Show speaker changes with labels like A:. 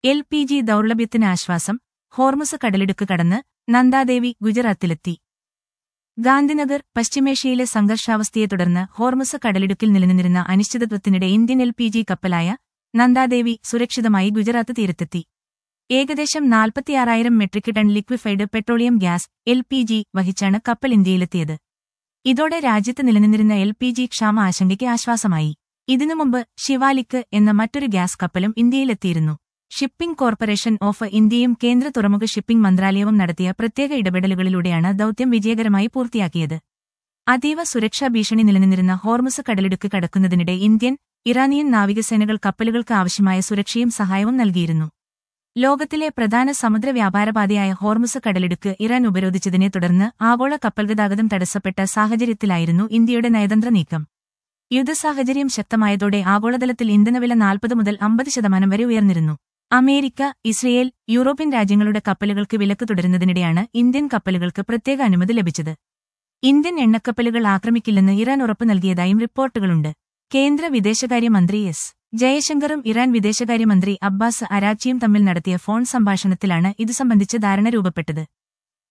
A: L P G ദൗർലഭ്യത്തിന് ആശ്വാസം Hormuz കടലിടുക്ക് കടന്ന് നന്ദാദേവി ഗുജറാത്തിലെത്തി ഗാന്ധിനഗർ പശ്ചിമേഷ്യയിലെ സംഘർഷാവസ്ഥയെ തുടർന്ന് ഹോർമുസ് കടലിടുക്കിൽ നിലനിന്നിരുന്ന അനിശ്ചിതത്വത്തിനിടെ ഇന്ത്യൻ എൽ പി ജി കപ്പലായ നന്ദാദേവി സുരക്ഷിതമായി ഗുജറാത്ത് തീരത്തെത്തി ഏകദേശം നാൽപ്പത്തിയാറായിരം metric ton liquefied petroleum gas L P G വഹിച്ചാണ് കപ്പൽ ഇന്ത്യയിലെത്തിയത് ഇതോടെ രാജ്യത്ത് നിലനിന്നിരുന്ന എൽ പി ജി ക്ഷാമ ആശങ്കയ്ക്ക് ആശ്വാസമായി ഇതിനു മുമ്പ് ശിവാലിക്ക് എന്ന മറ്റൊരു ഗ്യാസ് കപ്പലും ഇന്ത്യയിലെത്തിയിരുന്നു ഷിപ്പിംഗ് കോർപ്പറേഷൻ ഓഫ് ഇന്ത്യയും കേന്ദ്ര തുറമുഖ ഷിപ്പിംഗ് മന്ത്രാലയവും നടത്തിയ പ്രത്യേക ഇടപെടലുകളിലൂടെയാണ് ദൌത്യം വിജയകരമായി പൂർത്തിയാക്കിയത് അതീവ സുരക്ഷാ ഭീഷണി നിലനിന്നിരുന്ന ഹോർമുസ് കടലിടുക്ക് കടക്കുന്നതിനിടെ ഇന്ത്യൻ ഇറാനിയൻ നാവികസേനകൾ കപ്പലുകൾക്ക് ആവശ്യമായ സുരക്ഷയും സഹായവും നൽകിയിരുന്നു ലോകത്തിലെ പ്രധാന സമുദ്ര വ്യാപാരപാതയായ ഹോർമുസ് കടലിടുക്ക് ഇറാൻ ഉപരോധിച്ചതിനെ തുടർന്ന് ആഗോള കപ്പൽ ഗതാഗതം തടസ്സപ്പെട്ട സാഹചര്യത്തിലായിരുന്നു ഇന്ത്യയുടെ നയതന്ത്ര നീക്കം യുദ്ധസാഹചര്യം ശക്തമായതോടെ ആഗോളതലത്തിൽ ഇന്ധനവില നാൽപ്പത് മുതൽ അമ്പത് ശതമാനം വരെ ഉയർന്നിരുന്നു അമേരിക്ക ഇസ്രയേൽ യൂറോപ്യൻ രാജ്യങ്ങളുടെ കപ്പലുകൾക്ക് വിലക്ക് തുടരുന്നതിനിടെയാണ് ഇന്ത്യൻ കപ്പലുകൾക്ക് പ്രത്യേക അനുമതി ലഭിച്ചത് ഇന്ത്യൻ എണ്ണക്കപ്പലുകൾ ആക്രമിക്കില്ലെന്ന് ഇറാൻ ഉറപ്പു നൽകിയതായും റിപ്പോർട്ടുകളുണ്ട് കേന്ദ്ര വിദേശകാര്യമന്ത്രി എസ് ജയശങ്കറും ഇറാൻ വിദേശകാര്യമന്ത്രി അബ്ബാസ് അരാച്ചിയും തമ്മിൽ നടത്തിയ ഫോൺ സംഭാഷണത്തിലാണ് ഇതു സംബന്ധിച്ച് ധാരണ രൂപപ്പെട്ടത്